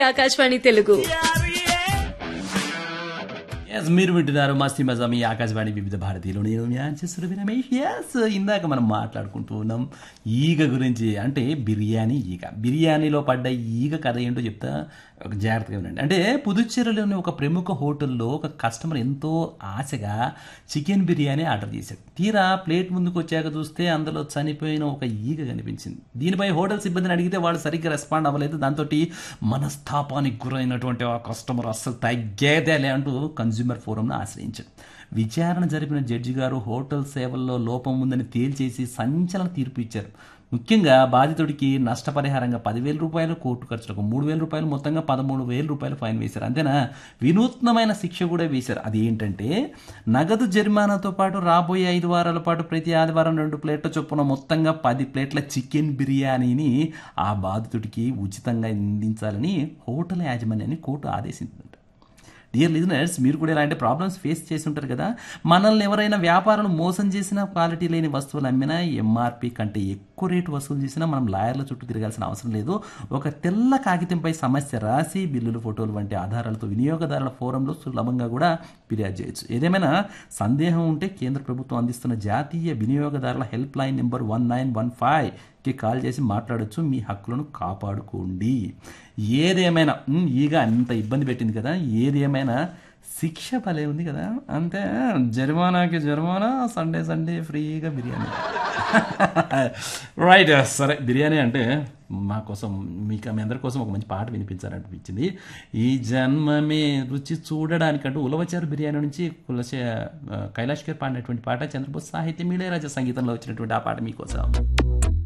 Akashvani Telugu yes మీరు వింటున్నారు మస్తీ మజా మీ ఆకాశవాణి వివిధ భారతీయులు నేను మీ ఆన్సర్ రమేష్ ఎస్ ఇందాక మనం మాట్లాడుకుంటూ ఉన్నాం ఈగ గురించి అంటే బిర్యానీ ఈగ బిర్యానీలో పడ్డ ఈగ కథ ఏంటో చెప్తా ఒక జాగ్రత్తగా వినండి అంటే పుదుచ్చేరిలోని ఒక ప్రముఖ హోటల్లో ఒక కస్టమర్ ఎంతో ఆశగా చికెన్ బిర్యానీ ఆర్డర్ చేశాడు తీరా ప్లేట్ ముందుకు వచ్చాక చూస్తే అందులో చనిపోయిన ఒక ఈగ కనిపించింది దీనిపై హోటల్ సిబ్బందిని అడిగితే వాళ్ళు సరిగ్గా రెస్పాండ్ అవ్వలేదు దాంతో మనస్తాపానికి గురైనటువంటి ఆ కస్టమర్ అస్సలు తగ్గేదేలే అంటూ కన్జ్యూమర్ ఫోరంను ఆశ్రయించాడు విచారణ జరిపిన జడ్జి గారు హోటల్ సేవల్లో లోపం ఉందని తేల్చేసి సంచలన తీర్పు ఇచ్చారు ముఖ్యంగా బాధితుడికి నష్టపరిహారంగా పదివేల రూపాయలు కోర్టు ఖర్చులకు మూడు వేల రూపాయలు మొత్తంగా పదమూడు వేల రూపాయలు ఫైన్ వేశారు అంతేనా వినూత్నమైన శిక్ష కూడా వేశారు అది ఏంటంటే నగదు జరిమానాతో పాటు రాబోయే ఐదు వారాల పాటు ప్రతి ఆదివారం రెండు ప్లేట్ల చొప్పున మొత్తంగా పది ప్లేట్ల చికెన్ బిర్యానీని ఆ బాధితుడికి ఉచితంగా అందించాలని హోటల్ యాజమాన్యాన్ని కోర్టు ఆదేశించింది డియర్ లిజనర్స్ మీరు కూడా ఇలాంటి ప్రాబ్లమ్స్ ఫేస్ చేసి ఉంటారు కదా మనల్ని ఎవరైనా వ్యాపారులు మోసం చేసినా క్వాలిటీ లేని వస్తువులు అమ్మినా ఎంఆర్పి కంటే ఎక్కువ రేటు వసూలు చేసినా మనం లాయర్ల చుట్టూ తిరగాల్సిన అవసరం లేదు ఒక తెల్ల కాగితంపై సమస్య రాసి బిల్లులు ఫోటోలు వంటి ఆధారాలతో వినియోగదారుల ఫోరంలో సులభంగా కూడా ఫిర్యాదు చేయొచ్చు ఏదేమైనా సందేహం ఉంటే కేంద్ర ప్రభుత్వం అందిస్తున్న జాతీయ వినియోగదారుల help line number one nine one five కి కాల్ చేసి మాట్లాడొచ్చు మీ హక్కులను కాపాడుకోండి ఏదేమైనా ఉమ్, ఈగ అంత ఇబ్బంది పెట్టింది కదా ఏదేమైనా శిక్ష భలే ఉంది కదా అంతే జరిమానాకి జరిమానా సండే సండే ఫ్రీగా బిర్యానీ రైట్ సరే బిర్యానీ అంటే మా కోసం మీకు మీ అందరి కోసం ఒక మంచి పాట వినిపించాలనిపించింది ఈ జన్మమే రుచి చూడడానికంటూ ఉలవచారు బిర్యానీ నుంచి కులశ కైలాష్ గారు పాడినటువంటి పాట చంద్రబోస్ సాహిత్యం ఇళయరాజా సంగీతంలో వచ్చినటువంటి ఆ పాట మీకోసం